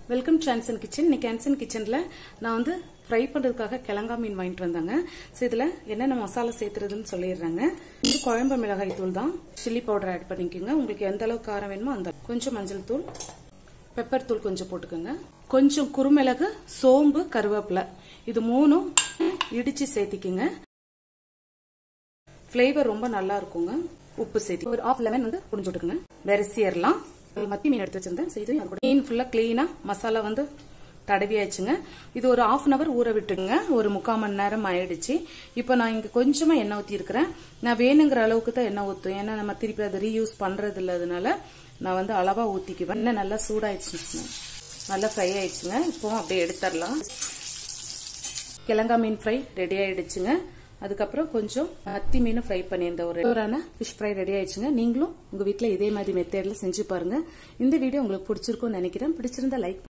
welcome to Anson kitchen இன்னைக்கு Anson கிச்சன்ல நான் வந்து ஃப்ரை பண்றதுக்காக கிழங்கா மீன் வாங்கிட்டு வந்தாங்க ஸோ இதுல என்னென்ன மசாலா சேர்த்துறதுன்னு சொல்லிடுறாங்க இது குழம்பு மிளகாய் தூள் தான் சில்லி பவுடர் ஆட் பண்ணிக்கோங்க உங்களுக்கு எந்த அளவுக்கு காரம் வேணுமோ அந்த கொஞ்சம் மஞ்சள் தூள் பெப்பர் தூள் கொஞ்சம் போட்டுக்கோங்க கொஞ்சம் குருமிளகு சோம்பு கருவேப்பிலை இது மூணும் இடிச்சு சேர்த்திக்கிங்க ஃப்ளேவர் ரொம்ப நல்லா இருக்குங்க உப்பு சேர்த்து ஒரு ஆஃப் லெமன் வந்து புரிஞ்சு விட்டுக்குங்க வெரசியர்லாம் மத்தி மீன் எடுத்து வச்சிருந்தேன் செய்து மீன் ஃபுல்லா கிளீனா மசாலா வந்து தடவியாச்சுங்க இது ஒரு ஆஃப் அன் அவர் ஊற விட்டுங்க ஒரு முக்கால் மணி நேரம் ஆயிடுச்சு இப்போ நான் இங்க கொஞ்சமா எண்ணெய் ஊத்தி இருக்கிறேன் நான் வேணுங்கிற அளவுக்கு தான் எண்ணெய் ஊத்தும் ஏன்னா நம்ம திருப்பி அதை ரீயூஸ் பண்றது இல்லாதனால நான் வந்து அளவா ஊத்திக்குவேன் எண்ணெய் நல்லா சூடாயிடுச்சு நல்லா ஃப்ரை ஆயிடுச்சுங்க இப்போ அப்படியே எடுத்துடலாம் கிழங்கா மீன் ஃப்ரை ரெடி ஆயிடுச்சுங்க அதுக்கப்புறம் கொஞ்சம் அத்தி மீன் ஃப்ரை பண்ணியிருந்த ஒரு ஒரு ஃபிஷ் ஃப்ரை ரெடி ஆயிடுச்சுங்க நீங்களும் உங்க வீட்ல இதே மாதிரி மெத்தேட்ல செஞ்சு பாருங்க இந்த வீடியோ உங்களுக்கு பிடிச்சிருக்கும்னு நினைக்கிறேன் பிடிச்சிருந்தா லைக்